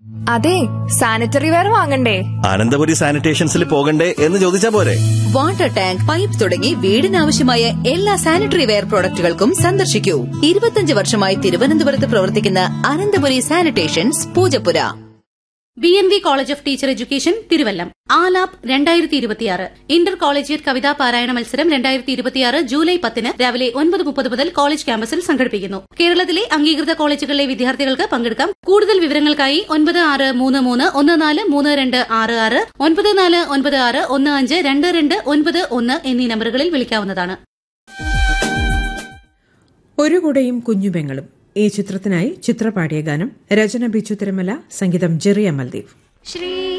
അതെ sanitary ware വാങ്ങണ്ടേ അനന്തപുരി സാനിറ്റേഷൻസിൽ പോകണ്ടേ എന്ന് ചോദിച്ചാ പോരെ വാട്ടർ ടാങ്ക് പൈപ്പ് തുടങ്ങി വീടിനാവശ്യമായ എല്ലാ സാനിറ്ററി വെയർ പ്രോഡക്റ്റുകൾക്കും സന്ദർശിക്കൂ ഇരുപത്തിയഞ്ച് വർഷമായി തിരുവനന്തപുരത്ത് പ്രവർത്തിക്കുന്ന Ananthapuri sanitations Poojappura B N V college of teacher education Thiruvallam Aalap രണ്ടായിരത്തി ഇരുപത്തിയാറ് ഇന്റർ കോളേജിയറ്റ് കവിതാ പാരായണ മത്സരം രണ്ടായിരത്തി ഇരുപത്തിയാറ് ജൂലൈ പത്തിന് രാവിലെ ഒൻപത് മുപ്പത് മുതൽ കോളേജ് ക്യാമ്പസിൽ സംഘടിപ്പിക്കുന്നു കേരളത്തിലെ അംഗീകൃത കോളേജുകളിലെ വിദ്യാർത്ഥികൾക്ക് പങ്കെടുക്കാം കൂടുതൽ വിവരങ്ങൾക്കായി ഒൻപത് ആറ് മൂന്ന് മൂന്ന് ഒന്ന് നാല് മൂന്ന് രണ്ട് ആറ് ആറ് ഒൻപത് നാല് ഒൻപത് ആറ് ഒന്ന് അഞ്ച് രണ്ട് രണ്ട് ഒൻപത് ഒന്ന് എന്നീ നമ്പറുകളിൽ വിളിക്കാവുന്നതാണ് ഒരു കുടയും കുഞ്ഞുപെങ്ങളും ഈ ചിത്രത്തിനായി ചിത്രപാടിയ ഗാനം രചന ബിച്ചു തിരുമല സംഗീതം ജെറി അമൽദീപ് ശ്രീ